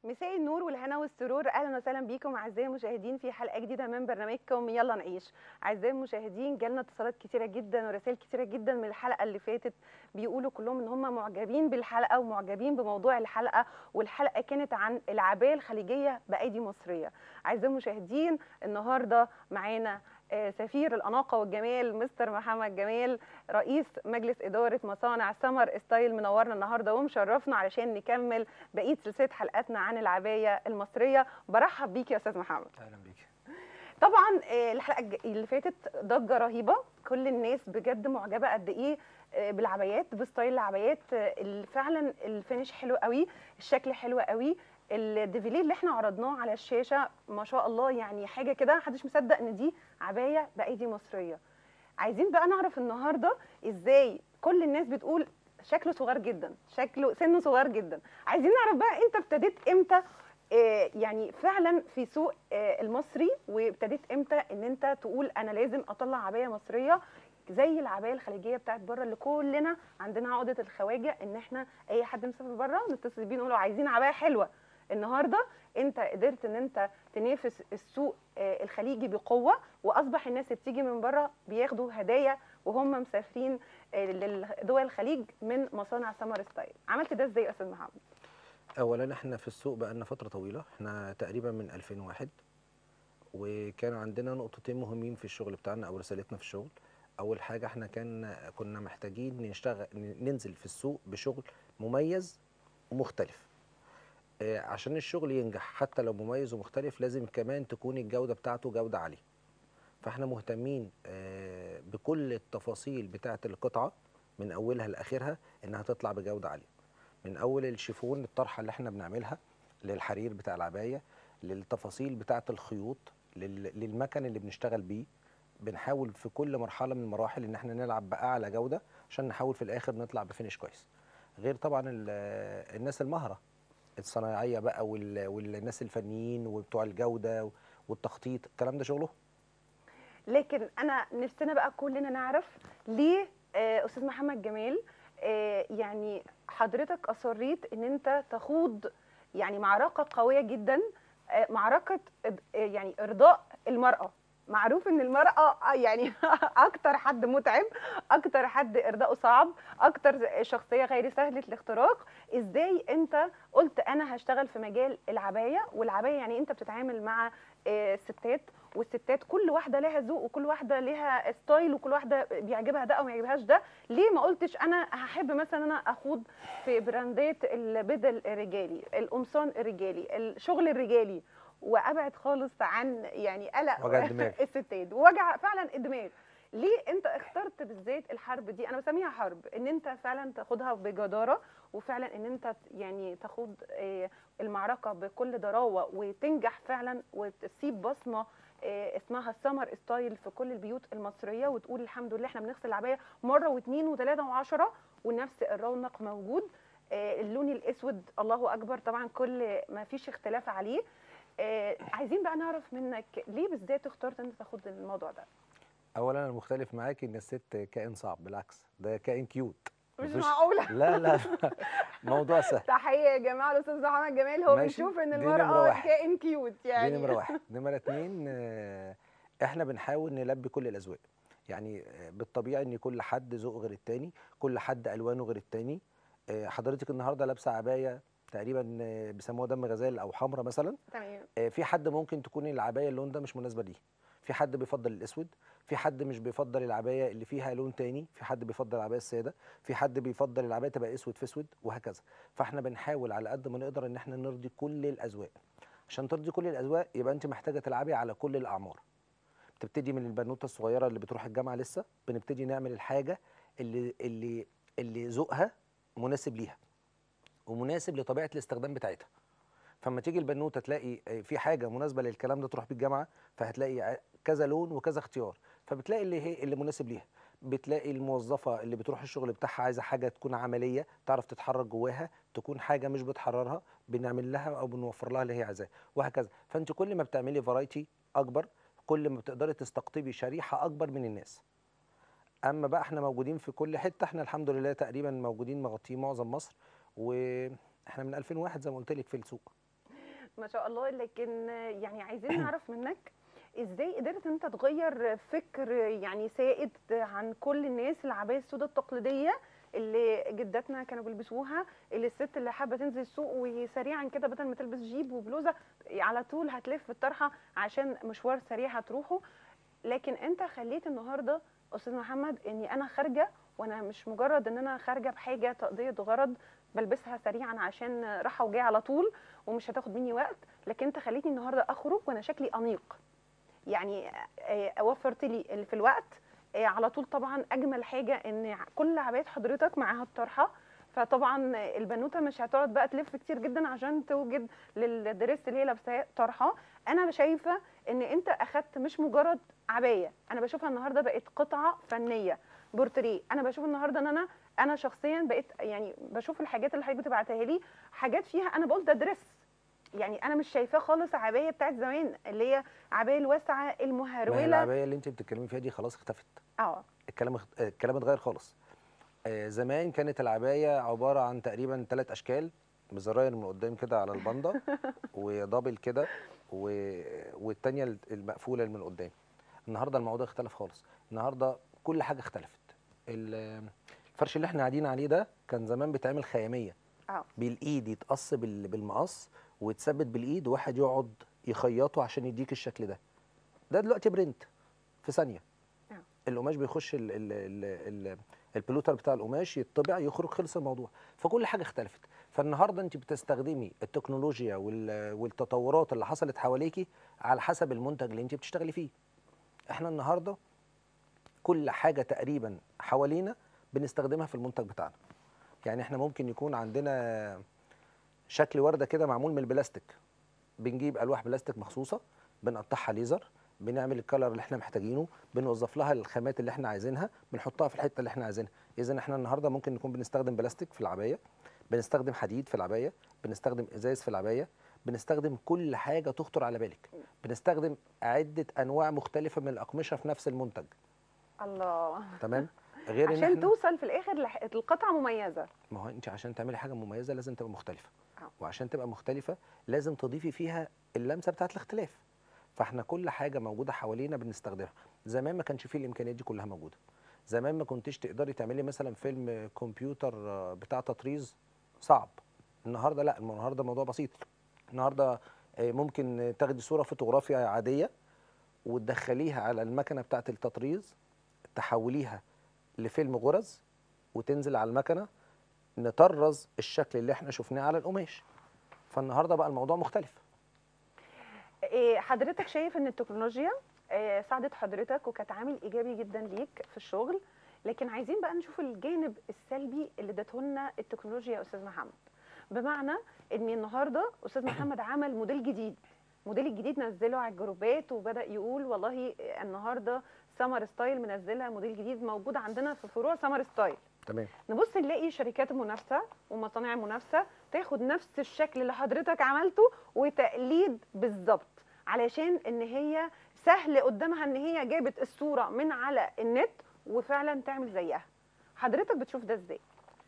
مساء النور والهنا والسرور اهلا وسهلا بيكم اعزائي المشاهدين في حلقه جديده من برنامجكم يلا نعيش اعزائي المشاهدين جالنا اتصالات كتيره جدا ورسائل كتيره جدا من الحلقه اللي فاتت بيقولوا كلهم ان هم معجبين بالحلقه ومعجبين بموضوع الحلقه والحلقه كانت عن العبايه الخليجيه بايدي مصريه اعزائي المشاهدين النهارده معانا آه، سفير الاناقه والجمال مستر محمد جمال رئيس مجلس اداره مصانع سمر ستايل منورنا النهارده ومشرفنا علشان نكمل بقيه سلسله حلقاتنا عن العبايه المصريه برحب بيك يا استاذ محمد اهلا بيك طبعا آه، الحلقه الج- اللي فاتت ضجه رهيبه كل الناس بجد معجبه قد ايه آه، بالعبايات بستايل العبايات آه، ال- فعلا الفينش حلو قوي الشكل حلو قوي الديفيليه اللي احنا عرضناه على الشاشه ما شاء الله يعني حاجه كده محدش مصدق ان دي عبايه بايدي مصريه عايزين بقى نعرف النهارده ازاي كل الناس بتقول شكله صغير جدا شكله سنه صغير جدا عايزين نعرف بقى انت ابتديت امتى آه، يعني فعلا في سوق آه، المصري وابتديت امتى ان انت تقول انا لازم اطلع عبايه مصريه زي العبايه الخليجيه بتاعت بره اللي كلنا عندنا عقده الخواجه ان احنا اي حد مسافر بره نتصل بيه نقول له عايزين عبايه حلوه النهارده انت قدرت ان انت تنافس السوق آه، الخليجي بقوه واصبح الناس اللي بتيجي من بره بياخدوا هدايا وهم مسافرين آه، لدول الخليج من مصانع سمر ستايل عملت ده ازاي يا استاذ محمد اولا احنا في السوق بقالنا فتره طويله احنا تقريبا من 2001 وكان عندنا نقطتين مهمين في الشغل بتاعنا او رسالتنا في الشغل اول حاجه احنا كان كنا محتاجين نشتغل ننزل في السوق بشغل مميز ومختلف آه، عشان الشغل ينجح حتى لو مميز ومختلف لازم كمان تكون الجوده بتاعته جوده عاليه فاحنا مهتمين آه، بكل التفاصيل بتاعه القطعه من اولها لاخرها انها تطلع بجوده عاليه من اول الشيفون الطرحه اللي احنا بنعملها للحرير بتاع العبايه للتفاصيل بتاعه الخيوط لل- للمكن اللي بنشتغل بيه بنحاول في كل مرحله من المراحل ان احنا نلعب باعلى جوده عشان نحاول في الاخر نطلع بفينش كويس غير طبعا ال- الناس المهره الصنايعيه بقى وال- والناس الفنيين وبتوع الجوده والتخطيط الكلام ده شغله لكن انا نفسنا بقى كلنا نعرف ليه آه، استاذ محمد جمال آه، يعني حضرتك اصريت ان انت تخوض يعني معركه قويه جدا آه، معركه إد- آه، يعني ارضاء المراه معروف ان المراه آه، يعني اكتر حد متعب اكتر حد ارضاؤه صعب اكتر شخصيه غير سهله الاختراق ازاي انت قلت انا هشتغل في مجال العبايه والعبايه يعني انت بتتعامل مع آه، ستات والستات كل واحده لها ذوق وكل واحده لها ستايل وكل واحده بيعجبها ده او ما يعجبهاش ده ليه ما قلتش انا هحب مثلا انا اخوض في براندات البدل الرجالي القمصان الرجالي الشغل الرجالي وابعد خالص عن يعني قلق وجع الدماغ. الستات ووجع فعلا الدماغ ليه انت اخترت بالذات الحرب دي انا بسميها حرب ان انت فعلا تاخدها بجداره وفعلا ان انت يعني تاخد آه، المعركه بكل ضراوه وتنجح فعلا وتسيب بصمه آه، اسمها السمر ستايل في كل البيوت المصريه وتقول الحمد لله احنا بنغسل العبايه مره واثنين وثلاثه وعشره ونفس الرونق موجود آه، اللون الاسود الله اكبر طبعا كل ما فيش اختلاف عليه آه، عايزين بقى نعرف منك ليه بالذات اخترت انت تاخد الموضوع ده اولا انا مختلف معاك ان الست كائن صعب بالعكس ده كائن كيوت مش مفيش- معقوله لا لا موضوع سهل تحيه يا جماعه الاستاذ محمد جمال هو ماشي، بيشوف ان دي نمرة المراه واحد. كائن كيوت يعني دي نمرة واحد نمرة اتنين آه، احنا بنحاول نلبي كل الأذواق يعني آه، بالطبيعي ان كل حد ذوقه غير التاني كل حد ألوانه غير التاني آه، حضرتك النهاردة لابسة عباية تقريبا آه، بيسموها دم غزال أو حمرا مثلا تمام آه، في حد ممكن تكون العباية اللون ده مش مناسبة ليه في حد بيفضل الاسود في حد مش بيفضل العبايه اللي فيها لون تاني في حد بيفضل العبايه الساده في حد بيفضل العبايه تبقى اسود في اسود وهكذا فاحنا بنحاول على قد ما نقدر ان احنا نرضي كل الاذواق عشان ترضي كل الاذواق يبقى انت محتاجه تلعبي على كل الاعمار بتبتدي من البنوته الصغيره اللي بتروح الجامعه لسه بنبتدي نعمل الحاجه اللي اللي اللي ذوقها مناسب ليها ومناسب لطبيعه الاستخدام بتاعتها فلما تيجي البنوته تلاقي آه، في حاجه مناسبه للكلام ده تروح بيه الجامعه فهتلاقي ع- كذا لون وكذا اختيار فبتلاقي اللي هي اللي مناسب ليها بتلاقي الموظفه اللي بتروح الشغل بتاعها عايزه حاجه تكون عمليه تعرف تتحرك جواها تكون حاجه مش بتحررها بنعمل لها او بنوفر لها اللي هي عايزاه وهكذا فانت كل ما بتعملي فرايتي اكبر كل ما بتقدري تستقطبي شريحه اكبر من الناس اما بقى احنا موجودين في كل حته احنا الحمد لله تقريبا موجودين مغطيين معظم مصر واحنا من 2001 زي ما قلت لك في السوق ما شاء الله لكن يعني عايزين نعرف منك ازاي قدرت انت تغير فكر يعني سائد عن كل الناس العباية السوداء التقليدية اللي جداتنا كانوا بيلبسوها اللي الست اللي حابه تنزل السوق وسريعا كده بدل ما تلبس جيب وبلوزه على طول هتلف الطرحه عشان مشوار سريع هتروحه لكن انت خليت النهارده استاذ محمد اني انا خارجه وانا مش مجرد ان انا خارجه بحاجه تقضيه غرض بلبسها سريعا عشان راحه وجايه على طول ومش هتاخد مني وقت لكن انت خليتني النهارده اخرج وانا شكلي انيق يعني آه، وفرت لي ال- في الوقت آه، على طول طبعا اجمل حاجه ان كل عبايات حضرتك معاها الطرحه فطبعا البنوته مش هتقعد بقى تلف كتير جدا عشان توجد للدريس اللي هي لابساه طرحه انا شايفه ان انت اخدت مش مجرد عبايه انا بشوفها النهارده بقت قطعه فنيه بورتريه انا بشوف النهارده ان انا انا شخصيا بقيت يعني بشوف الحاجات اللي حضرتك بتبعتها لي حاجات فيها انا بقول ده دريس يعني انا مش شايفاه خالص عبايه بتاعت زمان اللي هي عبايه الواسعه ما هي المهروله العبايه اللي انت بتتكلمي فيها دي خلاص اختفت اه الكلام اخت- الكلام اتغير خالص آه، زمان كانت العبايه عباره عن تقريبا ثلاث اشكال بزراير من قدام كده على البنده ودبل كده و... والتانيه المقفوله اللي من قدام النهارده الموضوع اختلف خالص النهارده كل حاجه اختلفت ال- الفرش اللي احنا قاعدين عليه ده كان زمان بيتعمل خياميه اه بالايد يتقص بال- بالمقص ويتثبت بالايد وواحد يقعد يخيطه عشان يديك الشكل ده ده دلوقتي برنت في ثانيه آه. القماش بيخش ال ال ال ال البلوتر بتاع القماش يطبع يخرج خلص الموضوع فكل حاجه اختلفت فالنهارده انت بتستخدمي التكنولوجيا وال- والتطورات اللي حصلت حواليكي على حسب المنتج اللي انت بتشتغلي فيه احنا النهارده كل حاجه تقريبا حوالينا بنستخدمها في المنتج بتاعنا يعني احنا ممكن يكون عندنا شكل ورده كده معمول من البلاستيك بنجيب الواح بلاستيك مخصوصه بنقطعها ليزر بنعمل الكلر اللي احنا محتاجينه بنوظف لها الخامات اللي احنا عايزينها بنحطها في الحته اللي احنا عايزينها اذا احنا النهارده ممكن نكون بنستخدم بلاستيك في العبايه بنستخدم حديد في العبايه بنستخدم ازاز في العبايه بنستخدم كل حاجه تخطر على بالك بنستخدم عده انواع مختلفه من الاقمشه في نفس المنتج الله تمام غير ان عشان احنا توصل في الاخر لح- القطعه مميزه ما هو انت عشان تعملي حاجه مميزه لازم تبقى مختلفه آه. وعشان تبقى مختلفه لازم تضيفي فيها اللمسه بتاعت الاختلاف فاحنا كل حاجه موجوده حوالينا بنستخدمها زمان ما كانش فيه الامكانيات دي كلها موجوده زمان ما كنتش تقدري تعملي مثلا فيلم كمبيوتر آه، بتاع تطريز صعب النهارده لا النهارده الموضوع بسيط النهارده آه، ممكن تاخدي صوره فوتوغرافيا عاديه وتدخليها على المكنه بتاعه التطريز تحوليها لفيلم غرز وتنزل على المكنه نطرز الشكل اللي احنا شفناه على القماش فالنهارده بقى الموضوع مختلف إيه حضرتك شايف ان التكنولوجيا إيه ساعدت حضرتك وكانت عامل ايجابي جدا ليك في الشغل لكن عايزين بقى نشوف الجانب السلبي اللي ادته لنا التكنولوجيا يا استاذ محمد بمعنى ان النهارده استاذ محمد عمل موديل جديد موديل الجديد نزله على الجروبات وبدا يقول والله النهارده سمر ستايل منزله موديل جديد موجود عندنا في فروع سمر ستايل تمام نبص نلاقي شركات منافسه ومصانع منافسه تاخد نفس الشكل اللي حضرتك عملته وتقليد بالظبط علشان ان هي سهل قدامها ان هي جابت الصوره من على النت وفعلا تعمل زيها حضرتك بتشوف ده ازاي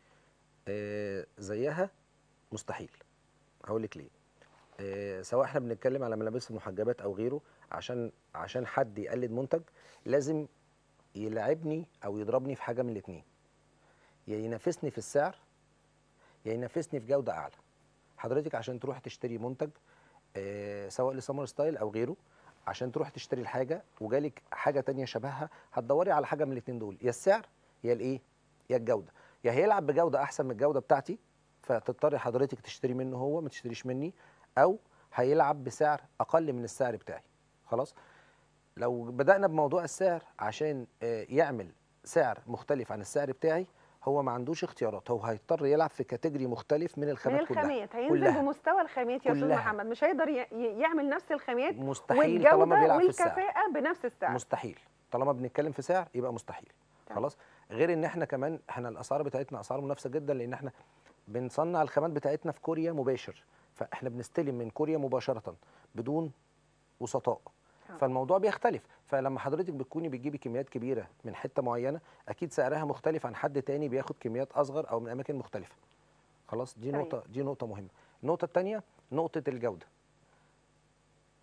آه زيها مستحيل هقول لك ليه آه سواء احنا بنتكلم على ملابس المحجبات او غيره عشان عشان حد يقلد منتج لازم يلعبني او يضربني في حاجه من الاثنين يا ينافسني في السعر يا ينافسني في جوده اعلى حضرتك عشان تروح تشتري منتج آه سواء لسمر ستايل او غيره عشان تروح تشتري الحاجه وجالك حاجه تانية شبهها هتدوري على حاجه من الاثنين دول يا السعر يا الايه يا الجوده يا هيلعب بجوده احسن من الجوده بتاعتي فتضطري حضرتك تشتري منه هو ما تشتريش مني او هيلعب بسعر اقل من السعر بتاعي خلاص لو بدانا بموضوع السعر عشان آه، يعمل سعر مختلف عن السعر بتاعي هو ما عندوش اختيارات هو هيضطر يلعب في كاتيجوري مختلف من من الخامات كلها الخامات هينزل كلها. بمستوى الخامات يا استاذ كلها. محمد مش هيقدر ي- ي- يعمل نفس الخامات مستحيل طالما والجوده بيلعب في السعر والكفاءه بنفس السعر مستحيل طالما بنتكلم في سعر يبقى مستحيل تمام. خلاص غير ان احنا كمان احنا الاسعار بتاعتنا اسعار منافسه جدا لان احنا بنصنع الخامات بتاعتنا في كوريا مباشر فاحنا بنستلم من كوريا مباشره بدون وسطاء آه. فالموضوع بيختلف فلما حضرتك بتكوني بتجيبي كميات كبيره من حته معينه اكيد سعرها مختلف عن حد تاني بياخد كميات اصغر او من اماكن مختلفه خلاص دي تمام. نقطه دي نقطه مهمه النقطه الثانيه نقطه الجوده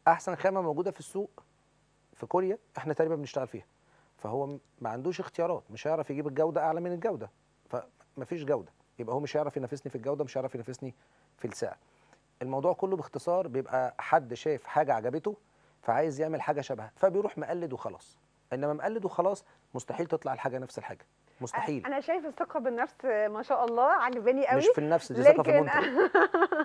احسن خامه موجوده في السوق في كوريا احنا تقريبا بنشتغل فيها فهو م- ما عندوش اختيارات مش هيعرف يجيب الجوده اعلى من الجوده فمفيش جوده يبقى هو مش هيعرف ينافسني في الجوده مش هيعرف ينافسني في السعر الموضوع كله باختصار بيبقى حد شاف حاجه عجبته فعايز يعمل حاجه شبهها فبيروح مقلد وخلاص انما مقلد وخلاص مستحيل تطلع الحاجه نفس الحاجه مستحيل انا شايف الثقه بالنفس ما شاء الله عجباني قوي مش في النفس دي ثقه في لكن المنتج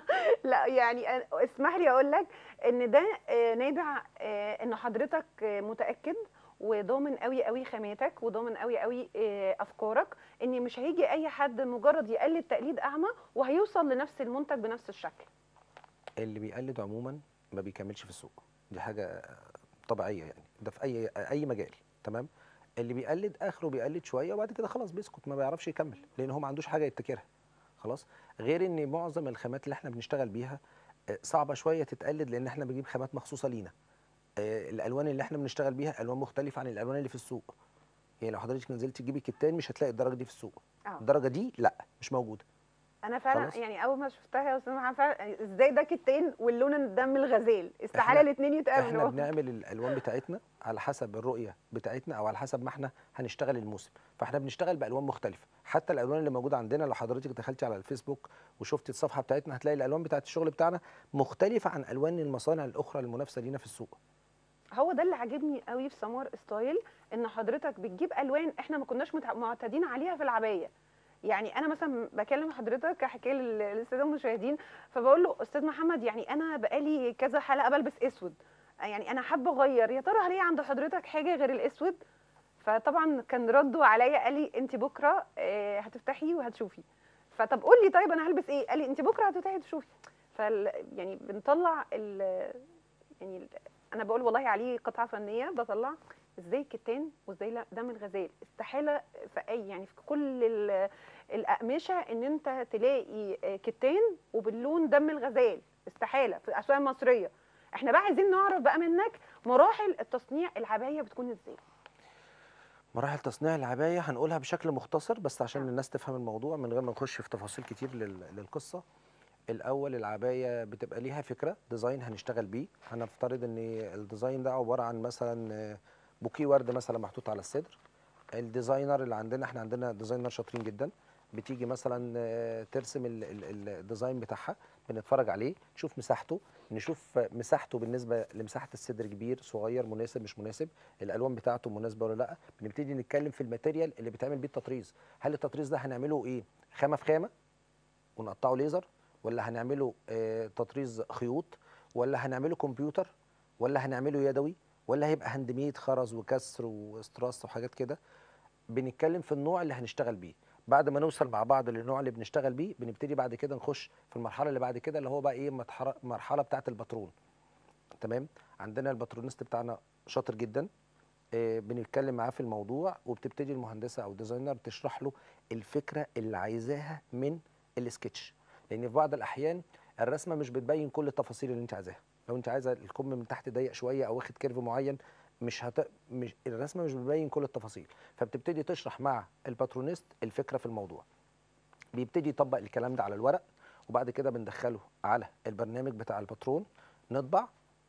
لا يعني أنا- اسمح لي اقول لك ان ده آه، نابع آه، ان حضرتك آه، متاكد وضامن قوي قوي خاماتك وضامن قوي قوي آه، افكارك ان مش هيجي اي حد مجرد يقلد تقليد اعمى وهيوصل لنفس المنتج بنفس الشكل اللي بيقلد عموما ما بيكملش في السوق دي حاجه طبيعيه يعني ده في اي اي مجال تمام اللي بيقلد اخره بيقلد شويه وبعد كده خلاص بيسكت ما بيعرفش يكمل لان هو ما عندوش حاجه يبتكرها خلاص غير ان معظم الخامات اللي احنا بنشتغل بيها آه، صعبه شويه تتقلد لان احنا بنجيب خامات مخصوصه لينا آه، الالوان اللي احنا بنشتغل بيها الوان مختلفه عن الالوان اللي في السوق يعني لو حضرتك نزلت تجيبي كتان مش هتلاقي الدرجه دي في السوق اه الدرجه دي لا مش موجوده انا فعلا خلاص. يعني اول ما شفتها يا استاذ محمد فعلا ازاي ده كتان واللون الدم الغزال استحاله إحنا- الاثنين احنا يتقابلوا بنعمل الالوان بتاعتنا على حسب الرؤيه بتاعتنا او على حسب ما احنا هنشتغل الموسم فاحنا بنشتغل بالوان مختلفه حتى الالوان اللي موجوده عندنا لو حضرتك دخلتي على الفيسبوك وشفتي الصفحه بتاعتنا هتلاقي الالوان بتاعت الشغل بتاعنا مختلفه عن الوان المصانع الاخرى المنافسه لينا في السوق هو ده اللي عاجبني قوي في سمار ستايل ان حضرتك بتجيب الوان احنا ما كناش متع- معتادين عليها في العبايه يعني انا مثلا بكلم حضرتك احكي للساده المشاهدين فبقول له استاذ محمد يعني انا بقالي كذا حلقه بلبس اسود يعني انا حابه اغير يا ترى هل إيه عند حضرتك حاجه غير الاسود فطبعا كان رده عليا قال لي انت بكره آه، هتفتحي وهتشوفي فطب قول لي طيب انا هلبس ايه قال لي انت بكره هتفتحي تشوفي فال يعني بنطلع ال يعني ال- انا بقول والله عليه قطعه فنيه بطلع ازاي كتان وازاي لا دم الغزال استحاله في اي يعني في كل ال- الاقمشه ان انت تلاقي آه، كتان وباللون دم الغزال استحاله في الاسواق المصريه احنا بقى عايزين نعرف بقى منك مراحل التصنيع العبايه بتكون ازاي مراحل تصنيع العبايه هنقولها بشكل مختصر بس عشان الناس تفهم الموضوع من غير ما نخش في تفاصيل كتير لل- للقصه الاول العبايه بتبقى ليها فكره ديزاين هنشتغل بيه هنفترض ان الديزاين ده عباره عن مثلا آه، بوكيه ورد مثلا محطوط على الصدر الديزاينر اللي عندنا احنا عندنا ديزاينر شاطرين جدا بتيجي مثلا آه، ترسم ال- ال- الديزاين بتاعها بنتفرج عليه نشوف مساحته نشوف مساحته بالنسبه لمساحه الصدر كبير صغير مناسب مش مناسب الالوان بتاعته مناسبه ولا لا بنبتدي نتكلم في الماتيريال اللي بيتعمل بيه التطريز هل التطريز ده هنعمله ايه خامه في خامه ونقطعه ليزر ولا هنعمله آه، تطريز خيوط ولا هنعمله كمبيوتر ولا هنعمله يدوي ولا هيبقى هاند ميد خرز وكسر واستراس وحاجات كده بنتكلم في النوع اللي هنشتغل بيه بعد ما نوصل مع بعض للنوع اللي بنشتغل بيه بنبتدي بعد كده نخش في المرحله اللي بعد كده اللي هو بقى ايه مرحله مرحله بتاعه الباترون تمام عندنا الباترونست بتاعنا شاطر جدا آه، بنتكلم معاه في الموضوع وبتبتدي المهندسه او الديزاينر تشرح له الفكره اللي عايزاها من السكتش لان في بعض الاحيان الرسمه مش بتبين كل التفاصيل اللي انت عايزاها لو انت عايزه الكم من تحت ضيق شويه او واخد كيرف معين مش هت... مش الرسمه مش بتبين كل التفاصيل فبتبتدي تشرح مع الباترونست الفكره في الموضوع بيبتدي يطبق الكلام ده على الورق وبعد كده بندخله على البرنامج بتاع الباترون نطبع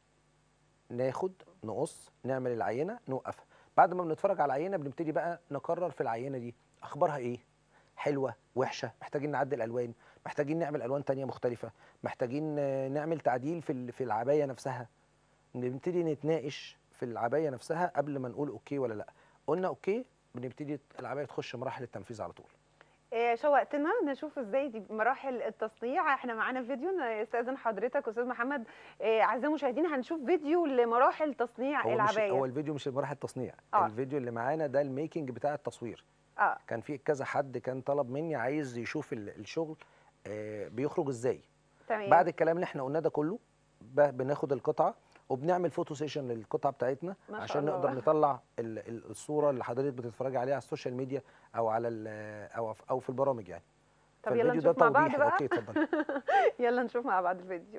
ناخد نقص نعمل العينه نوقفها بعد ما بنتفرج على العينه بنبتدي بقى نقرر في العينه دي اخبارها ايه حلوه وحشه محتاجين نعدل الوان محتاجين نعمل الوان تانية مختلفه محتاجين آه، نعمل تعديل في ال- في العبايه نفسها بنبتدي نتناقش في العبايه نفسها قبل ما نقول اوكي ولا لا قلنا اوكي بنبتدي العبايه تخش مراحل التنفيذ على طول آه، شوقتنا نشوف ازاي دي مراحل التصنيع احنا معانا فيديو استاذن حضرتك استاذ محمد آه، اعزائي المشاهدين هنشوف فيديو لمراحل تصنيع هو مش العبايه هو الفيديو مش مراحل تصنيع آه. الفيديو اللي معانا ده الميكنج بتاع التصوير اه كان في كذا حد كان طلب مني عايز يشوف ال- الشغل آه، بيخرج ازاي تمام بعد الكلام اللي احنا قلناه ده كله ب- بناخد القطعه وبنعمل فوتو سيشن للقطعه بتاعتنا ما شاء عشان الله. نقدر نطلع ال- ال- الصوره اللي حضرتك بتتفرجي عليها على السوشيال ميديا او على ال- او او في البرامج يعني طب يلا فالفيديو نشوف مع بعض توضيحي. بقى اوكي اتفضل يلا نشوف مع بعض الفيديو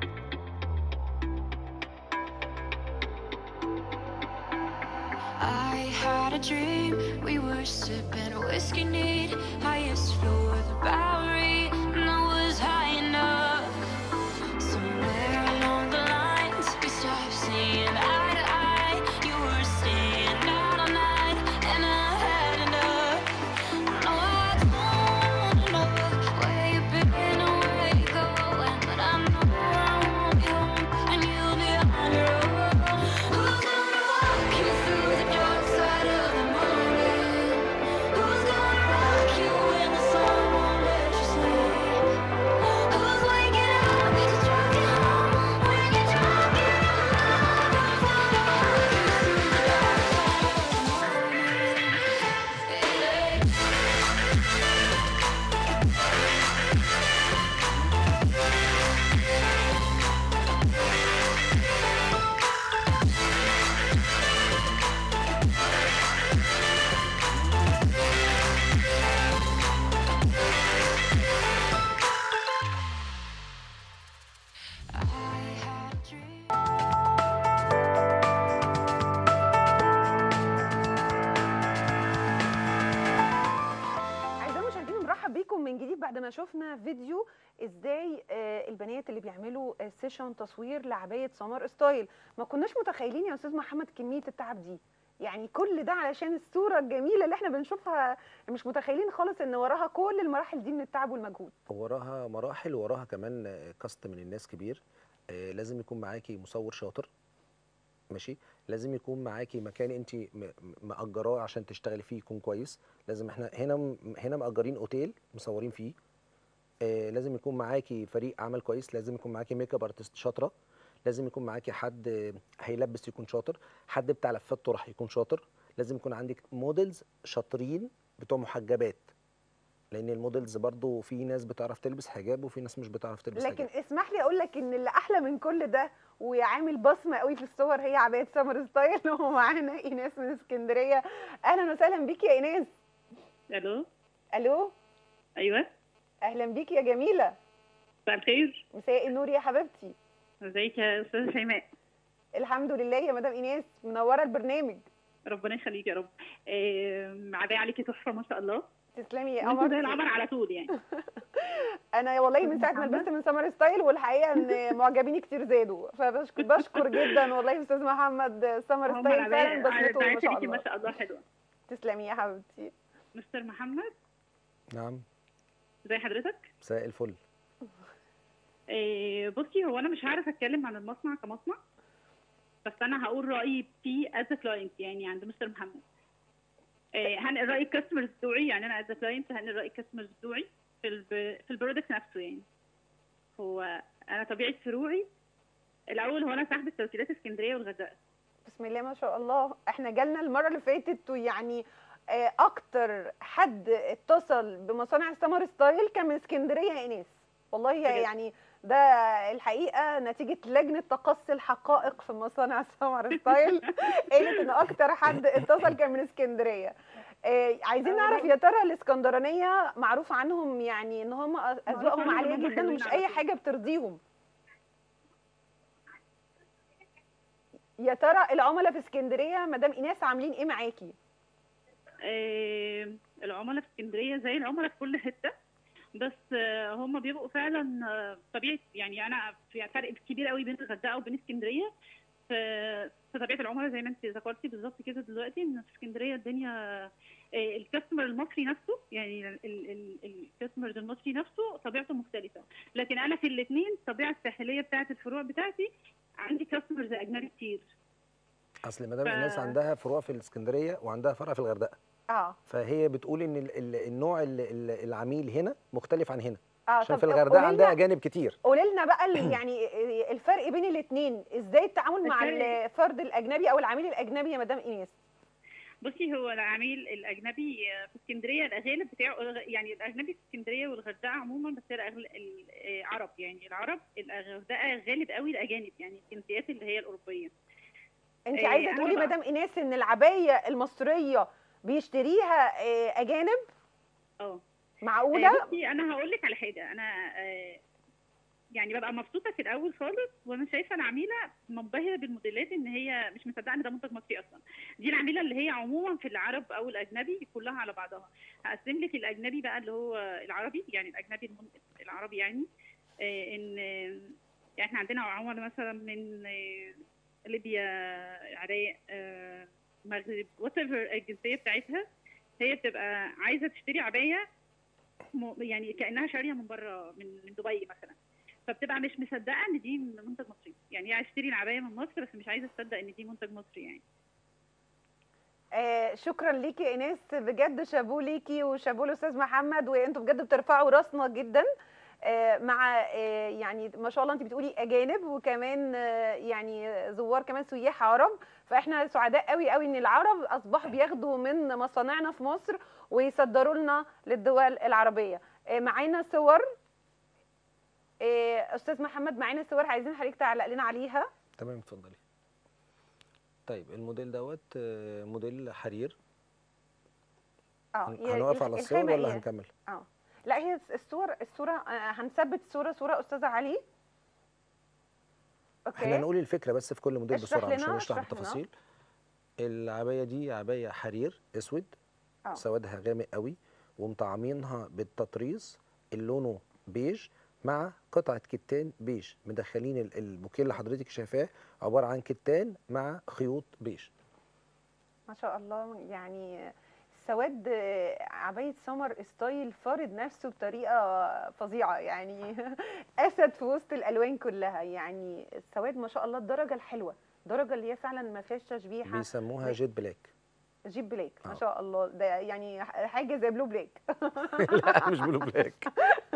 I I had a dream we were sipping whiskey neat, highest floor of the Bowery, and I was high enough. Somewhere along the lines, we stopped seeing eye to eye. You were staying out all night, and I had enough. No, I don't know where you've been or where you're going, but I know I won't be home, and you'll be on your own. Who's gonna walk you through the dark side of the morning? Who's gonna rock you when the sun won't let you sleep? Who's waking up to drive you home when you're drunk and alone? Who's gonna walk you through the dark side of the morning? I had a dream. اعزائي المشاهدين نرحب بيكم من جديد بعد ما شفنا فيديو ازاي آه، البنات اللي بيعملوا آه، سيشن تصوير لعبايه سمر ستايل ما كناش متخيلين يا استاذ محمد كميه التعب دي يعني كل ده علشان الصوره الجميله اللي احنا بنشوفها مش متخيلين خالص ان وراها كل المراحل دي من التعب والمجهود وراها مراحل وراها كمان آه، كاست من الناس كبير آه، لازم يكون معاكي مصور شاطر ماشي لازم يكون معاكي مكان انت م- م- مأجراه عشان تشتغلي فيه يكون كويس لازم احنا هنا م- هنا مأجرين اوتيل مصورين فيه آه لازم يكون معاكي فريق عمل كويس لازم يكون معاكي ميك اب ارتست شاطره لازم يكون معاكي حد آه، هيلبس يكون شاطر حد بتاع لفات طرح يكون شاطر لازم يكون عندك موديلز شاطرين بتوع محجبات لان الموديلز برضو في ناس بتعرف تلبس حجاب وفي ناس مش بتعرف تلبس لكن حجاب اسمح لي اقول لك ان اللي احلى من كل ده وعامل بصمه قوي في الصور هي عبايه سمر ستايل ومعانا ايناس من اسكندريه اهلا وسهلا بيكي يا ايناس الو الو ايوه اهلا بيكي يا جميله مساء الخير مساء النور يا حبيبتي ازيك يا استاذه شيماء الحمد لله يا مدام ايناس منوره البرنامج ربنا يخليك يا رب آم، عباية عليكي تحفه ما شاء الله تسلمي يا وانت زي قمر القمر على طول يعني انا والله من ساعه ما محمد. لبست من سمر ستايل والحقيقه ان معجبيني كتير زادوا فبشكر بشكر جدا والله يا استاذ محمد سمر هم ستايل فعلا العباية بصمته ما العباية شاء ليكي ما الله شاء الله حلوه تسلمي يا حبيبتي مستر محمد نعم ازي حضرتك مساء الفل آه، بصي هو انا مش عارفه اتكلم عن المصنع كمصنع بس انا هقول رايي فيه از كلاينت يعني عند مستر محمد آه، هنقل راي الكاستمرز بتوعي يعني انا از كلاينت هنقل راي الكاستمرز بتوعي في الب... في البرودكت نفسه يعني هو انا طبيعه فروعي الاول هو انا صاحبه توكيلات اسكندريه والغردقه بسم الله ما شاء الله احنا جالنا المره اللي فاتت ويعني آه، اكتر حد اتصل بمصانع سمر ستايل كان من اسكندريه يا ايناس والله بجد؟ يعني ده الحقيقه نتيجه لجنه تقصي الحقائق في مصانع سمر ستايل قالت ان اكتر حد اتصل كان من اسكندريه آه، عايزين آه، نعرف يا ترى الاسكندرانيه معروف عنهم يعني ان هم اذواقهم عنهم عاليه إن هم جدا حلوين ومش على اي طول. حاجه بترضيهم يا ترى العملاء في اسكندريه مدام ايناس عاملين ايه معاكي آه، العملاء في اسكندريه زي العملاء في كل حته بس آه، هم بيبقوا فعلا آه، طبيعه يعني انا في فرق كبير قوي بين الغردقه وبين اسكندريه في في طبيعه العملاء زي ما انت ذكرتي بالظبط كده دلوقتي ان في اسكندريه الدنيا آه، الكاستمر المصري نفسه يعني الكاستمر المصري نفسه طبيعته مختلفه لكن انا في الاثنين الطبيعه الساحليه بتاعه الفروع بتاعتي عندي كاستمرز اجنبي كتير اصل مدام ف- الناس عندها فروع في الاسكندريه وعندها فرع في الغردقه اه فهي بتقول ان ال- ال- النوع ال- ال- العميل هنا مختلف عن هنا اه عشان طب في الغردقه قولي عندها لنا- اجانب كتير قولي لنا بقى ال- يعني الفرق بين الاثنين ازاي التعامل مع الفرق- الفرد الاجنبي او العميل الاجنبي يا مدام ايناس بصي هو العميل الاجنبي في اسكندريه الاغالب بتاعه يعني الاجنبي في اسكندريه والغردقه عموما بس هي الأغل- العرب يعني العرب الغردقه غالب قوي الاجانب يعني الجنسيات اللي هي الاوروبيه انت إيه، عايزه أنا تقولي بقى- مدام ايناس ان العبايه المصريه بيشتريها آه، اجانب اه معقوله بصي انا هقول لك على حاجه انا آه، يعني يعني ببقى مبسوطه في الاول خالص وانا شايفه العميله منبهره بالموديلات ان هي مش مصدقه ان ده منتج مصري اصلا دي العميله اللي هي عموما في العرب او الاجنبي كلها على بعضها هقسم لك الاجنبي بقى اللي هو العربي يعني الاجنبي المن- العربي يعني آه، ان آه، يعني احنا عندنا عملاء مثلا من آه، ليبيا العراق آه، المغرب وات الجنسيه بتاعتها هي بتبقى عايزه تشتري عبايه م- يعني كانها شاريه من بره من من دبي مثلا فبتبقى مش مصدقه ان دي منتج مصري يعني هي عايزه تشتري العبايه من مصر بس مش عايزه تصدق ان دي منتج مصري يعني آه شكرا ليكي يا ايناس بجد شابوه ليكي وشابوه الاستاذ محمد وانتوا بجد بترفعوا راسنا جدا آه مع آه يعني ما شاء الله انت بتقولي اجانب وكمان آه يعني زوار كمان سياح عرب فاحنا سعداء قوي قوي ان العرب اصبحوا بياخدوا من مصانعنا في مصر ويصدروا لنا للدول العربيه آه معانا صور آه استاذ محمد معانا صور عايزين حضرتك تعلق لنا عليها تمام اتفضلي طيب الموديل دوت آه، موديل حرير اه هن- هي هنوقف على الخ- الصور الخامة ولا إيه؟ هنكمل اه لا هي الصور الصوره آه، هنثبت صوره صوره استاذه علي اوكي احنا نقول الفكره بس في كل موديل اشرح بسرعه مش لنا، هنشرح اشرح لنا. بالتفاصيل العبايه دي عبايه حرير اسود اه سوادها غامق قوي ومطعمينها بالتطريز اللي لونه بيج مع قطعه كتان بيج مدخلين ال- البوكيه اللي حضرتك شايفاه عباره عن كتان مع خيوط بيج ما شاء الله يعني سواد آه، عباية سمر ستايل فارض نفسه بطريقة فظيعة يعني أسد في وسط الألوان كلها يعني السواد ما شاء الله الدرجة الحلوة الدرجة اللي هي فعلا ما فيهاش تشبيحة بيسموها بي- جيت بلاك جيب بلاك ما آه. شاء الله ده يعني حاجة زي بلو بلاك لا مش بلو بلاك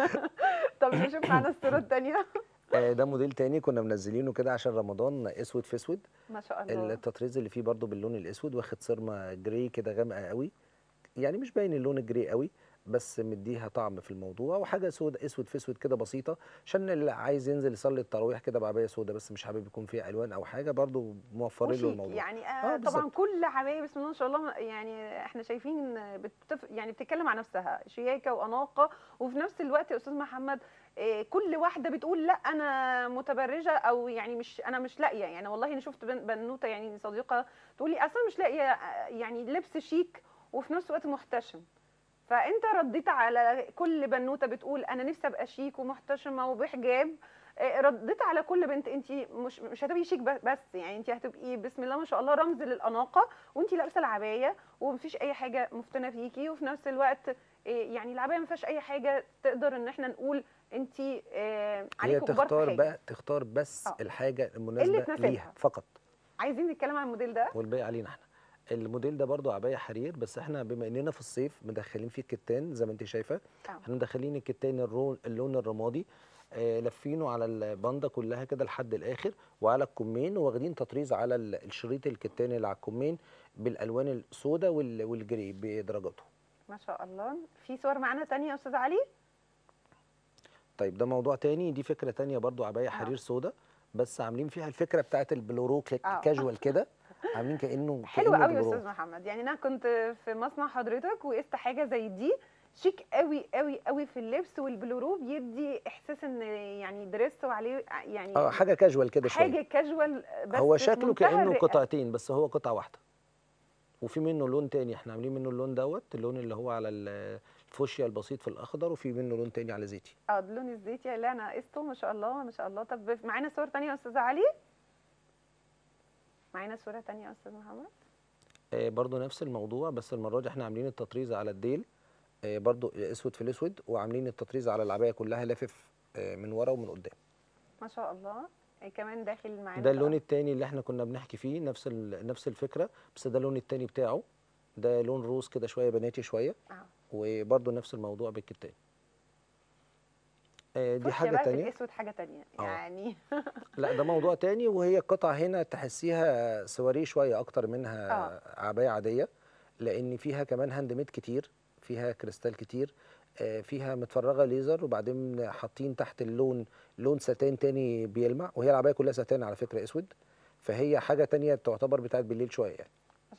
طب نشوف معانا الصورة التانية آه، ده موديل تاني كنا منزلينه كده عشان رمضان اسود في اسود ما شاء الله التطريز اللي فيه برضو باللون الاسود واخد صرمه جراي كده غامقه قوي يعني مش باين اللون الجراي قوي بس مديها طعم في الموضوع وحاجه سود اسود في اسود كده بسيطه عشان اللي عايز ينزل يصلي التراويح كده بعبايه سودا بس مش حابب يكون فيها الوان او حاجه برضو موفرين له وشيك الموضوع يعني آه، آه طبعا بالظبط. كل عبايه بسم الله ما شاء الله يعني احنا شايفين بتف يعني بتتكلم عن نفسها شياكه واناقه وفي نفس الوقت يا استاذ محمد آه، كل واحده بتقول لا انا متبرجه او يعني مش انا مش لاقيه يعني والله انا شفت بن- بنوته يعني صديقه تقول لي اصلا مش لاقيه آه، يعني لبس شيك وفي نفس الوقت محتشم فانت رديت على كل بنوته بتقول انا نفسي ابقى شيك ومحتشمه وبحجاب آه، رديت على كل بنت انت مش مش هتبقي شيك ب- بس يعني انت هتبقي بسم الله ما شاء الله رمز للاناقه وانت لابسه العبايه ومفيش اي حاجه مفتنه فيكي وفي نفس الوقت آه، يعني العبايه ما فيهاش اي حاجه تقدر ان احنا نقول انت هي عليكي كبار في تختار حاجه بقى تختار بس آه. الحاجه المناسبه تناسبها. ليها فقط عايزين نتكلم عن الموديل ده والباقي علينا احنا الموديل ده برضو عبايه حرير بس احنا بما اننا في الصيف مدخلين فيه الكتان زي ما انت شايفه آه. احنا مدخلين الكتان الرو- اللون الرمادي آه لافينه على الباندا كلها كده لحد الاخر وعلى الكمين واخدين تطريز على ال- الشريط الكتان اللي على الكمين بالالوان السوداء وال- والجري بدرجاته ما شاء الله في صور معانا تانية يا استاذ علي طيب ده موضوع تاني دي فكره تانية برضو عبايه آه. حرير سوداء بس عاملين فيها الفكره بتاعت البلورو كليك آه. كاجوال كده عاملين كانه حلوة كأنه قوي يا بلورو. استاذ محمد يعني انا كنت في مصنع حضرتك وقست حاجه زي دي شيك قوي قوي قوي في اللبس والبلورو بيدي احساس ان يعني دريس وعليه يعني اه حاجه كاجوال كده شويه حاجه كاجوال بس هو في شكله منتهى كانه الرقة. قطعتين بس هو قطعه واحده وفي منه لون تاني احنا عاملين منه اللون دوت اللون اللي هو على ال- الفوشيا البسيط في الاخضر وفي منه لون تاني على زيتي اه اللون الزيتي اللي انا قسته ما شاء الله ما شاء الله طب معانا صور تانية يا استاذ علي معانا صوره تانية يا استاذ محمد آه برضو نفس الموضوع بس المره دي احنا عاملين التطريز على الديل آه برضو اسود في الاسود وعاملين التطريز على العبايه كلها لافف آه من ورا ومن قدام ما شاء الله إيه كمان داخل معانا ده اللون بقى. التاني اللي احنا كنا بنحكي فيه نفس ال- نفس الفكره بس ده اللون التاني بتاعه ده لون روز كده شويه بناتي شويه اه وبرضو نفس الموضوع بالكتان آه دي فوشيا حاجه بقى في تانية الاسود حاجه تانية آه. يعني لا ده موضوع تاني وهي قطعة هنا تحسيها سواريه شوية أكتر منها آه. عباية عادية لأن فيها كمان هاند ميد كتير فيها كريستال كتير آه، فيها متفرغة ليزر وبعدين حاطين تحت اللون لون ستان تاني بيلمع وهي العباية كلها ستان على فكرة أسود فهي حاجة تانية تعتبر بتاعت بالليل شوية يعني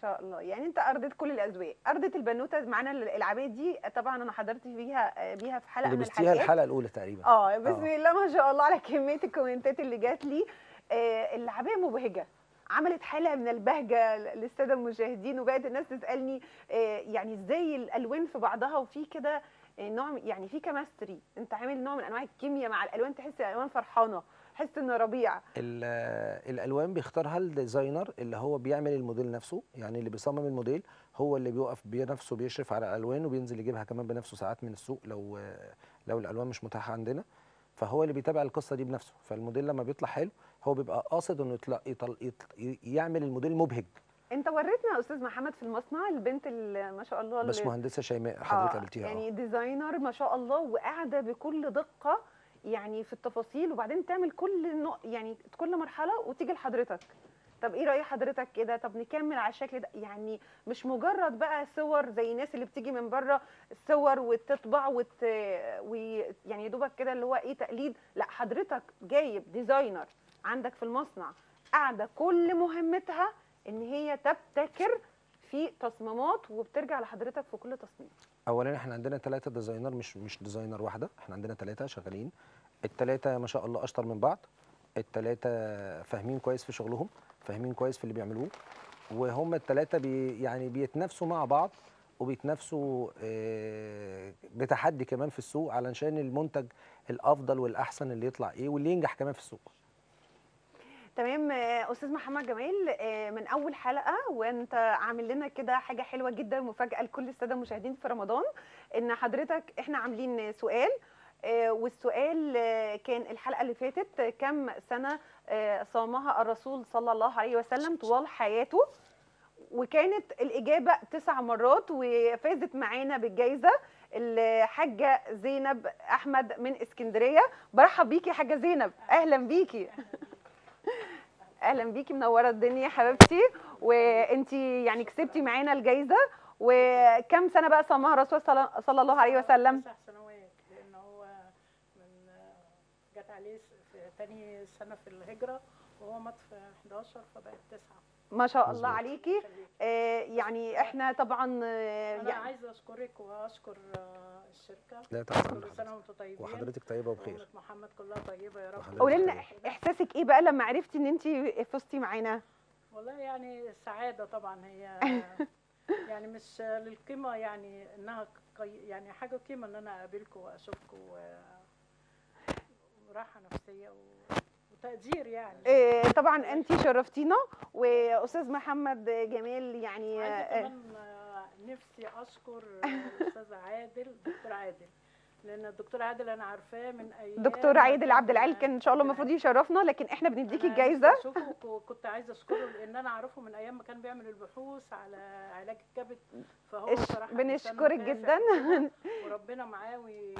شاء الله يعني انت ارضت كل الاذواق ارضت البنوته معانا الالعابات دي طبعا انا حضرت فيها بيها في حلقه من لبستيها الحلقات الحلقه الاولى تقريبا اه بسم آه. الله ما شاء الله على كميه الكومنتات اللي جات لي آه العبايه مبهجه عملت حاله من البهجه للساده المشاهدين وبقت الناس تسالني آه يعني ازاي الالوان في بعضها وفي كده آه، نوع من- يعني في كماستري انت عامل نوع من انواع الكيمياء مع الالوان تحس الالوان فرحانه تحس ان ربيع ال- الالوان بيختارها الديزاينر اللي هو بيعمل الموديل نفسه يعني اللي بيصمم الموديل هو اللي بيقف بنفسه بيشرف على الالوان وبينزل يجيبها كمان بنفسه ساعات من السوق لو لو الالوان مش متاحه عندنا فهو اللي بيتابع القصه دي بنفسه فالموديل لما بيطلع حلو هو بيبقى قاصد انه يطلع يطل يطل يعمل الموديل مبهج انت وريتنا يا استاذ محمد في المصنع البنت اللي ما شاء الله بس اللي- مهندسه شيماء حضرتك آه، قابلتيها يعني يعني ديزاينر ما شاء الله وقاعده بكل دقه يعني في التفاصيل وبعدين تعمل كل نوع يعني كل مرحله وتيجي لحضرتك طب ايه راي حضرتك كده طب نكمل على الشكل ده يعني مش مجرد بقى صور زي الناس اللي بتيجي من بره صور وتطبع وت... ويعني دوبك كده اللي هو ايه تقليد لا حضرتك جايب ديزاينر عندك في المصنع قاعده كل مهمتها ان هي تبتكر في تصميمات وبترجع لحضرتك في كل تصميم اولا احنا عندنا ثلاثه ديزاينر مش مش ديزاينر واحده احنا عندنا ثلاثه شغالين الثلاثه ما شاء الله اشطر من بعض الثلاثه فاهمين كويس في شغلهم فاهمين كويس في اللي بيعملوه وهم الثلاثه بي يعني بيتنافسوا مع بعض وبيتنافسوا آه، بتحدي كمان في السوق علشان المنتج الافضل والاحسن اللي يطلع ايه واللي ينجح كمان في السوق تمام آه، استاذ محمد جمال آه، من اول حلقه وانت عامل لنا كده حاجه حلوه جدا مفاجاه لكل الساده المشاهدين في رمضان ان حضرتك احنا عاملين سؤال آه، والسؤال آه، كان الحلقه اللي فاتت آه، كم سنه آه، صامها الرسول صلى الله عليه وسلم طوال حياته وكانت الاجابه تسع مرات وفازت معانا بالجائزه الحاجه زينب احمد من اسكندريه برحب بيكي يا حاجه زينب اهلا بيكي اهلا بيكي منوره الدنيا يا حبيبتي وانتي يعني كسبتي معانا الجايزه وكم سنه بقى صامها الرسول صلى صلى الله عليه وسلم تسع سنوات لان هو من جت عليه س- في تاني سنه في الهجره وهو مات في 11 فبقت تسعه ما شاء الله مظبوط. عليكي خليك. آه يعني احنا طبعا آه انا يعني عايزه اشكرك واشكر آه، الشركه لا تحت كل أمر سنه وانتم طيبين وحضرتك طيبه وبخير وأمة محمد كلها طيبه يا رب وحضرتك قولي لنا طيبة. إح- احساسك ايه بقى لما عرفتي ان انت فزتي معانا والله يعني سعاده طبعا هي يعني مش للقيمه يعني انها قي- يعني حاجه قيمه ان انا اقابلكم واشوفكم و- وراحه نفسيه و- وتقدير يعني آه طبعا انت شرفتينا واستاذ محمد جمال يعني عايزه آه كمان آه، نفسي اشكر آه، الاستاذ عادل دكتور عادل لان الدكتور عادل انا عارفاه من ايام دكتور ما عادل عبد العال كان- كان ان شاء الله عبد المفروض العال. يشرفنا لكن احنا بنديكي أنا الجايزه نفسي أشوفه وكنت عايزه اشكره لان انا اعرفه من ايام ما كان بيعمل البحوث على علاج الكبد فهو إش- صراحه إنسان بنشكرك مكافح جدا وكده، وربنا معاه وي...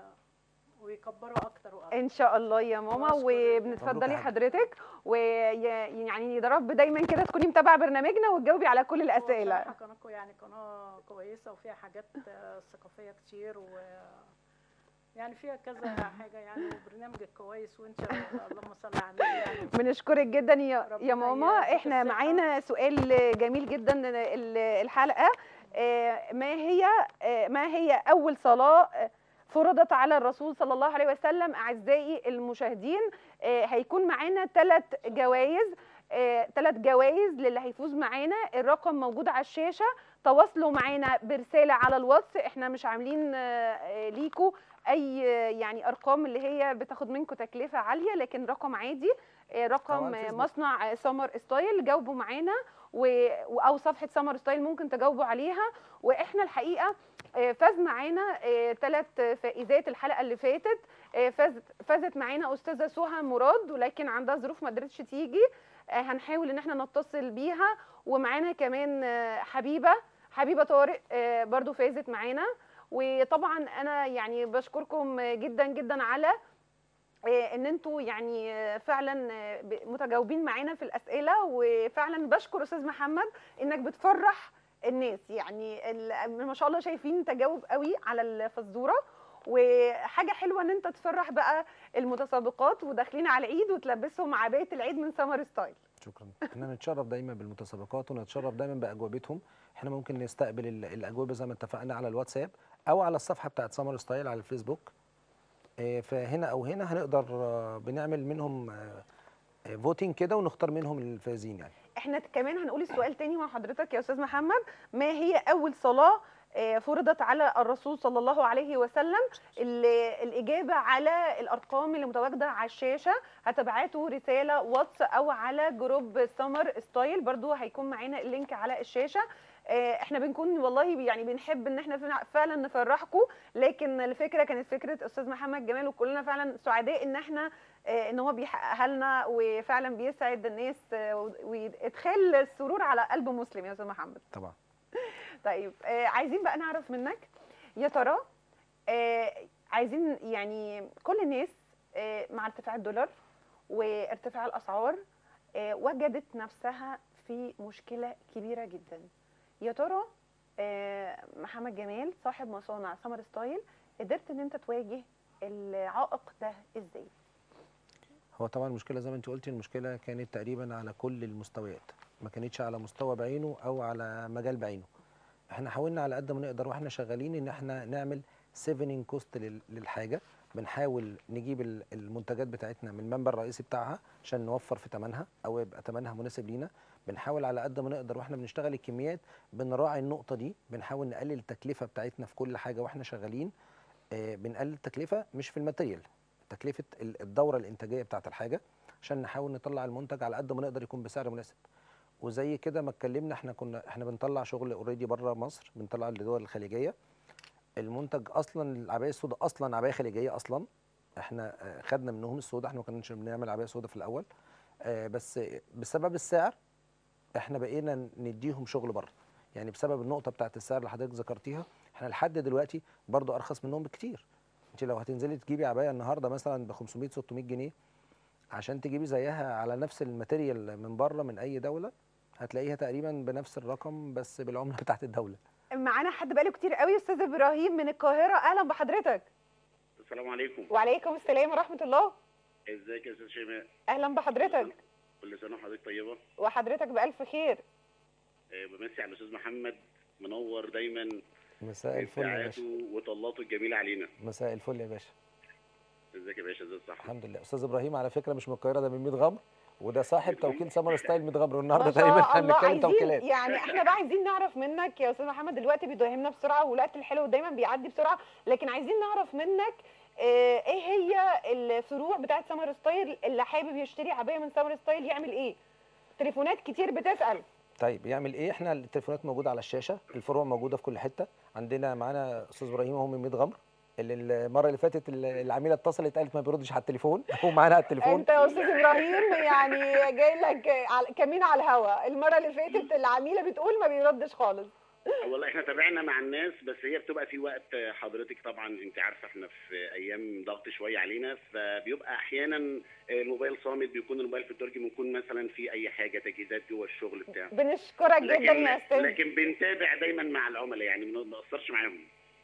ويكبره اكتر واكتر ان شاء الله يا ماما وأشكر- وبنتفضلي مبروك يا حاج. حضرتك ويعني يا رب دايما كده تكوني متابعه برنامجنا وتجاوبي على كل هو الاسئله بصراحة قناتكم يعني قناة كويسة وفيها حاجات آه، ثقافية كتير و يعني فيها كذا حاجة يعني وبرنامجك كويس وانت اللهم صل على النبي يعني بنشكرك جدا يا ربنا يا ماما يديك احنا الصحة. معانا سؤال جميل جدا ال- الحلقه آه، ما هي آه، ما هي اول صلاه آه، فرضت على الرسول صلى الله عليه وسلم اعزائي المشاهدين آه، هيكون معانا ثلاث جوائز ثلاث جوائز للي هيفوز معانا الرقم موجود على الشاشه تواصلوا معانا برساله على الواتس احنا مش عاملين آه، آه، ليكوا اي آه، يعني ارقام اللي هي بتاخد منكم تكلفه عاليه لكن رقم عادي آه، أو رقم على آه، الفيسبوك. مصنع سمر ستايل جاوبوا معانا و... و- او صفحه سمر ستايل ممكن تجاوبوا عليها واحنا الحقيقه آه، فاز معانا ثلاث فائزات الحلقه اللي فاتت آه، فازت فازت معانا استاذه سهى مراد ولكن عندها ظروف ما قدرتش تيجي آه، هنحاول ان احنا نتصل بيها ومعانا كمان آه، حبيبه حبيبه طارق آه، برضو فازت معانا وطبعا انا يعني بشكركم جدا جدا على آه، ان انتوا يعني آه، فعلا آه، ب- متجاوبين معانا في الاسئله وفعلا بشكر استاذ محمد انك بتفرح الناس يعني ال- ما شاء الله شايفين تجاوب قوي على الفزوره وحاجه حلوه ان انت تفرح بقى المتسابقات وداخلين على العيد وتلبسهم عبايه العيد من سمر ستايل شكرا احنا نتشرف دايما بالمتسابقات ونتشرف دايما باجوبتهم احنا ممكن نستقبل ال- الاجوبه زي ما اتفقنا على الواتساب او على الصفحه بتاعت سمر ستايل على الفيسبوك آه، فهنا او هنا هنقدر آه، بنعمل منهم فوتنج كده ونختار منهم الفائزين يعني احنا كمان هنقول السؤال تاني مع حضرتك يا استاذ محمد ما هي اول صلاه آه، فرضت على الرسول صلى الله عليه وسلم ال- الاجابه على الارقام اللي متواجده على الشاشه هتبعتوا رساله واتس او على جروب سمر ستايل برضو هيكون معانا اللينك على الشاشه آه، احنا بنكون والله يعني بنحب ان احنا فعلا- فعلا نفرحكم لكن الفكره كانت فكره استاذ محمد جمال وكلنا فعلا سعداء ان احنا آه، ان هو بيحققها لنا وفعلا بيسعد الناس آه، وادخال السرور على قلب مسلم يا استاذ محمد طبعا طيب آه، عايزين بقى نعرف منك يا ترى آه، عايزين يعني كل الناس آه، مع ارتفاع الدولار وارتفاع الاسعار آه، وجدت نفسها في مشكله كبيره جدا يا ترى آه، محمد جمال صاحب مصانع سمر ستايل قدرت ان انت تواجه العائق ده ازاي هو طبعا المشكله زي ما انت قلتي المشكله كانت تقريبا على كل المستويات ما كانتش على مستوى بعينه او على مجال بعينه احنا حاولنا على قد ما نقدر واحنا شغالين ان احنا نعمل سيفنينج كوست للحاجه بنحاول نجيب ال- المنتجات بتاعتنا من المنبع الرئيسي بتاعها عشان نوفر في ثمنها او يبقى ثمنها مناسب لينا بنحاول على قد ما نقدر واحنا بنشتغل الكميات بنراعي النقطه دي بنحاول نقلل التكلفه بتاعتنا في كل حاجه واحنا شغالين آه، بنقلل التكلفه مش في الماتيريال تكلفه ال- الدوره الانتاجيه بتاعت الحاجه عشان نحاول نطلع المنتج على قد ما نقدر يكون بسعر مناسب وزي كده ما اتكلمنا احنا كنا احنا بنطلع شغل اوريدي بره مصر بنطلع للدول الخليجيه المنتج اصلا العبايه السوداء اصلا عبايه خليجيه اصلا احنا آه، خدنا منهم السوداء احنا ما كناش بنعمل عبايه سوداء في الاول آه، بس بسبب السعر احنا بقينا نديهم شغل بره يعني بسبب النقطه بتاعت السعر اللي حضرتك ذكرتيها احنا لحد دلوقتي برضو ارخص منهم بكتير انت لو هتنزلي تجيبي عبايه النهارده مثلا ب 500 600 جنيه عشان تجيبي زيها على نفس الماتيريال من بره من اي دوله هتلاقيها تقريبا بنفس الرقم بس بالعمله بتاعت الدوله معانا حد بقاله كتير قوي استاذ ابراهيم من القاهره اهلا بحضرتك السلام عليكم وعليكم السلام ورحمه الله ازيك يا استاذ شيماء اهلا بحضرتك كل سنه وحضرتك طيبه وحضرتك بالف خير آه، بمسي على الاستاذ محمد منور دايما مساء الفل يا باشا ابداعاته وطلاته الجميله علينا مساء الفل يا باشا ازيك يا باشا ازي الصحه الحمد لله استاذ ابراهيم على فكره مش من القاهره ده من ميت غمر وده صاحب ميت غمر. توكيل سمر ستايل ميت غمر والنهارده ما شاء تقريبا الله، هنتكلم عايزين- توكيلات يعني احنا بقى عايزين نعرف منك يا استاذ محمد دلوقتي بيداهمنا بسرعه والوقت الحلو دايما بيعدي بسرعه لكن عايزين نعرف منك آه، ايه هي الفروع بتاعت سمر ستايل اللي حابب يشتري عبايه من سمر ستايل يعمل ايه تليفونات كتير بتسال طيب يعمل ايه احنا التليفونات موجوده على الشاشه الفروع موجوده في كل حته عندنا معانا استاذ ابراهيم اهو من ميت غمر اللي المره اللي فاتت العميله اتصلت قالت ما بيردش على التليفون هو معانا على التليفون انت يا استاذ ابراهيم يعني جاي لك على- كمين على الهوا المره اللي فاتت العميله بتقول ما بيردش خالص والله احنا تابعنا مع الناس بس هي بتبقى في وقت آه، حضرتك طبعا انت عارفه احنا في ايام ضغط شويه علينا فبيبقى احيانا آه، الموبايل صامت بيكون الموبايل في الدرج بيكون مثلا في اي حاجه تجهيزات جوه الشغل بتاع بنشكرك جدا لكن يا استاذ لكن بنتابع دايما مع العملاء يعني ما بنقصرش معاهم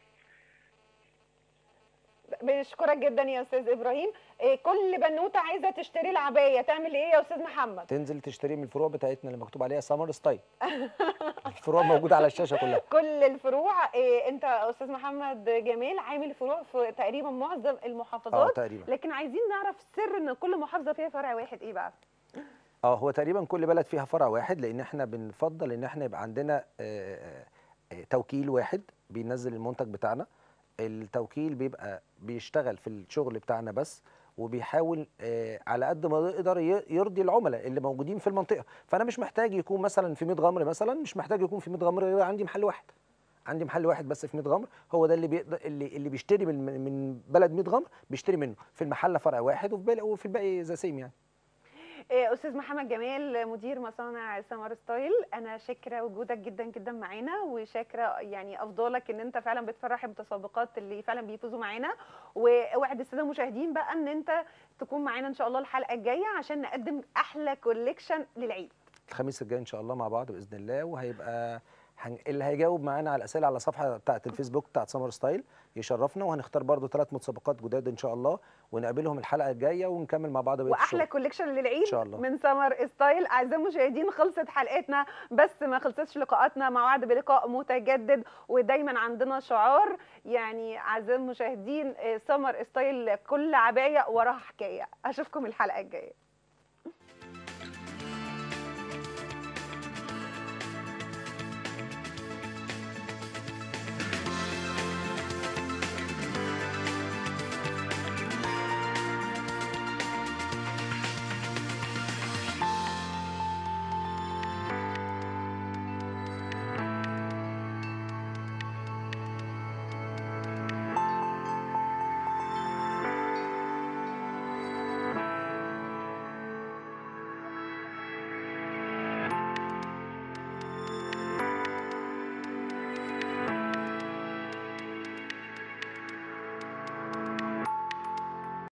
بنشكرك جدا يا استاذ ابراهيم إيه كل بنوته عايزه تشتري العبايه تعمل ايه يا استاذ محمد تنزل تشتري من الفروع بتاعتنا اللي مكتوب عليها سمر ستايل الفروع موجوده على الشاشه كلها كل الفروع إيه انت يا استاذ محمد جمال عامل فروع في تقريبا معظم اه المحافظات تقريبا لكن عايزين نعرف سر ان كل محافظه فيها فرع واحد ايه بقى اه هو تقريبا كل بلد فيها فرع واحد لان احنا بنفضل ان احنا يبقى عندنا آه، آه، توكيل واحد بينزل المنتج بتاعنا التوكيل بيبقى بيشتغل في الشغل بتاعنا بس وبيحاول آه، على قد ما يقدر ي- يرضي العملاء اللي موجودين في المنطقه فانا مش محتاج يكون مثلا في 100 غمر مثلا مش محتاج يكون في 100 غمر غير عندي محل واحد عندي محل واحد بس في 100 غمر هو ده اللي بيقدر اللي اللي بيشتري من من بلد 100 غمر بيشتري منه في المحل فرع واحد وفي باقي وفي الباقي زي سيم يعني إيه استاذ محمد جمال مدير مصانع سمر ستايل انا شاكره وجودك جدا جدا معانا وشاكره يعني افضالك ان انت فعلا بتفرح المتسابقات اللي فعلا بيفوزوا معانا واوعد الساده المشاهدين بقى ان انت تكون معانا ان شاء الله الحلقه الجايه عشان نقدم احلى كوليكشن للعيد الخميس الجاي ان شاء الله مع بعض باذن الله وهيبقى هن... اللي هيجاوب معانا على الاسئله على الصفحه بتاعه الفيسبوك بتاعه سمر ستايل يشرفنا وهنختار برضو ثلاث متسابقات جداد ان شاء الله ونقابلهم الحلقه الجايه ونكمل مع بعض بقيه واحلى الشغل. كوليكشن للعيد إن شاء الله. من سمر ستايل اعزائي المشاهدين خلصت حلقتنا بس ما خلصتش لقاءاتنا مع وعد بلقاء متجدد ودايما عندنا شعار يعني اعزائي المشاهدين آه، سمر ستايل كل عبايه وراها حكايه اشوفكم الحلقه الجايه